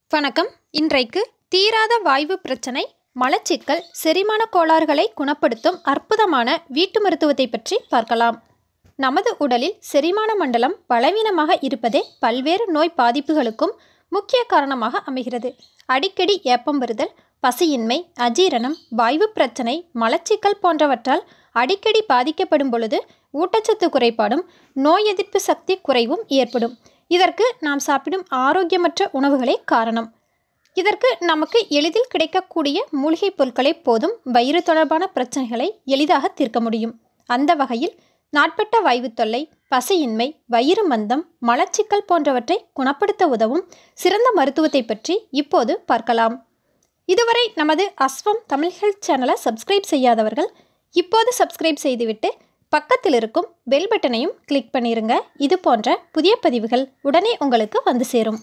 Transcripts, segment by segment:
வணக்கம் இன்றைக்கு தீராத வாய்வு பிரச்சனை மலச்சிக்கல் செரிமான கோளாறுகளை குணப்படுத்தும் அற்புதமான வீட்டு மருத்துவத்தை பற்றி பார்க்கலாம் நமது உடலில் செரிமான மண்டலம் பலவீனமாக இருப்பதே பல்வேறு நோய் பாதிப்புகளுக்கும் முக்கிய காரணமாக அமைகிறது அடிக்கடி ஏப்பம் வருதல் பசியின்மை அஜீரணம் வாய்வு பிரச்சனை மலச்சிக்கல் போன்றவற்றால் அடிக்கடி பாதிக்கப்படும் பொழுது ஊட்டச்சத்து குறைபாடும் நோய் எதிர்ப்பு சக்தி குறைவும் ஏற்படும் இதற்கு நாம் சாப்பிடும் ஆரோக்கியமற்ற உணவுகளே காரணம் இதற்கு நமக்கு எளிதில் கிடைக்கக்கூடிய மூலிகைப் பொருட்களே போதும் வயிறு தொடர்பான பிரச்சனைகளை எளிதாக தீர்க்க முடியும் அந்த வகையில் நாட்பட்ட வாய்வு தொல்லை பசியின்மை வயிறு மந்தம் மலச்சிக்கல் போன்றவற்றை குணப்படுத்த உதவும் சிறந்த மருத்துவத்தை பற்றி இப்போது பார்க்கலாம் இதுவரை நமது அஸ்வம் தமிழ் ஹெல்த் சேனலை சப்ஸ்கிரைப் செய்யாதவர்கள் இப்போது சப்ஸ்கிரைப் செய்துவிட்டு பக்கத்தில் இருக்கும் பெல் பட்டனையும் கிளிக் பண்ணிருங்க இது போன்ற புதிய பதிவுகள் உடனே உங்களுக்கு வந்து சேரும்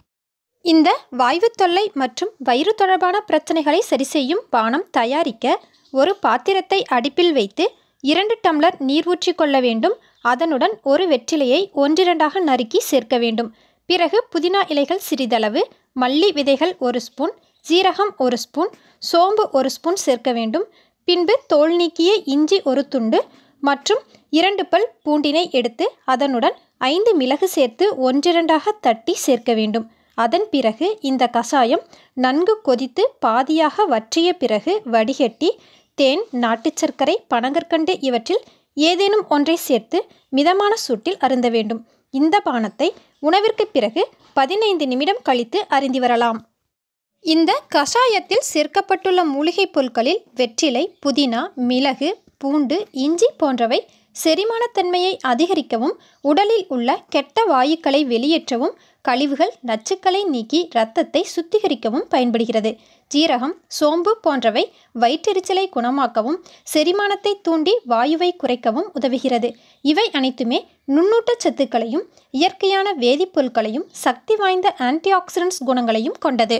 இந்த வாய்வு தொல்லை மற்றும் வயிறு தொடர்பான பிரச்சனைகளை சரி செய்யும் பானம் தயாரிக்க ஒரு பாத்திரத்தை அடுப்பில் வைத்து இரண்டு டம்ளர் நீர் ஊற்றிக் கொள்ள வேண்டும் அதனுடன் ஒரு வெற்றிலையை ஒன்றிரண்டாக நறுக்கி சேர்க்க வேண்டும் பிறகு புதினா இலைகள் சிறிதளவு மல்லி விதைகள் ஒரு ஸ்பூன் சீரகம் ஒரு ஸ்பூன் சோம்பு ஒரு ஸ்பூன் சேர்க்க வேண்டும் பின்பு தோல் நீக்கிய இஞ்சி ஒரு துண்டு மற்றும் இரண்டு பல் பூண்டினை எடுத்து அதனுடன் ஐந்து மிளகு சேர்த்து ஒன்றிரண்டாக தட்டி சேர்க்க வேண்டும் அதன் பிறகு இந்த கசாயம் நன்கு கொதித்து பாதியாக வற்றிய பிறகு வடிகட்டி தேன் நாட்டுச் சர்க்கரை பனங்கற்கண்டு இவற்றில் ஏதேனும் ஒன்றை சேர்த்து மிதமான சூட்டில் அருந்த வேண்டும் இந்த பானத்தை உணவிற்கு பிறகு பதினைந்து நிமிடம் கழித்து அருந்தி வரலாம் இந்த கஷாயத்தில் சேர்க்கப்பட்டுள்ள மூலிகைப் பொருட்களில் வெற்றிலை புதினா மிளகு பூண்டு இஞ்சி போன்றவை செரிமானத்தன்மையை அதிகரிக்கவும் உடலில் உள்ள கெட்ட வாயுக்களை வெளியேற்றவும் கழிவுகள் நச்சுக்களை நீக்கி இரத்தத்தை சுத்திகரிக்கவும் பயன்படுகிறது ஜீரகம் சோம்பு போன்றவை வயிற்றெரிச்சலை குணமாக்கவும் செரிமானத்தை தூண்டி வாயுவை குறைக்கவும் உதவுகிறது இவை அனைத்துமே நுண்ணூட்டச் சத்துக்களையும் இயற்கையான வேதிப்பொருட்களையும் சக்தி வாய்ந்த ஆன்டிஆக்சிடென்ட்ஸ் குணங்களையும் கொண்டது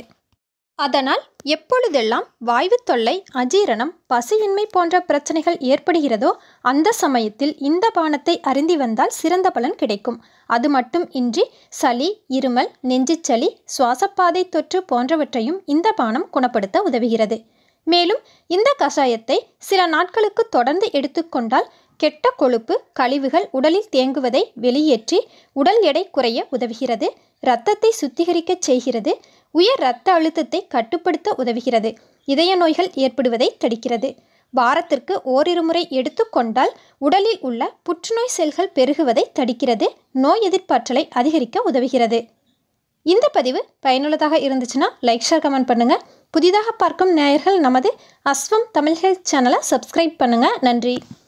அதனால் எப்பொழுதெல்லாம் வாய்வு தொல்லை அஜீரணம் பசியின்மை போன்ற பிரச்சனைகள் ஏற்படுகிறதோ அந்த சமயத்தில் இந்த பானத்தை அருந்தி வந்தால் சிறந்த பலன் கிடைக்கும் அது மட்டும் இன்றி சளி இருமல் நெஞ்சுச்சளி சுவாசப்பாதை தொற்று போன்றவற்றையும் இந்த பானம் குணப்படுத்த உதவுகிறது மேலும் இந்த கஷாயத்தை சில நாட்களுக்கு தொடர்ந்து எடுத்துக்கொண்டால் கெட்ட கொழுப்பு கழிவுகள் உடலில் தேங்குவதை வெளியேற்றி உடல் எடை குறைய உதவுகிறது இரத்தத்தை சுத்திகரிக்கச் செய்கிறது உயர் இரத்த அழுத்தத்தை கட்டுப்படுத்த உதவுகிறது இதய நோய்கள் ஏற்படுவதை தடுக்கிறது வாரத்திற்கு ஓரிரு முறை எடுத்துக்கொண்டால் உடலில் உள்ள புற்றுநோய் செல்கள் பெருகுவதை தடுக்கிறது நோய் எதிர்ப்பாற்றலை அதிகரிக்க உதவுகிறது இந்த பதிவு பயனுள்ளதாக இருந்துச்சுன்னா லைக் ஷேர் கமெண்ட் பண்ணுங்கள் புதிதாக பார்க்கும் நேயர்கள் நமது அஸ்வம் தமிழ் ஹெல்த் சேனலை சப்ஸ்கிரைப் பண்ணுங்கள் நன்றி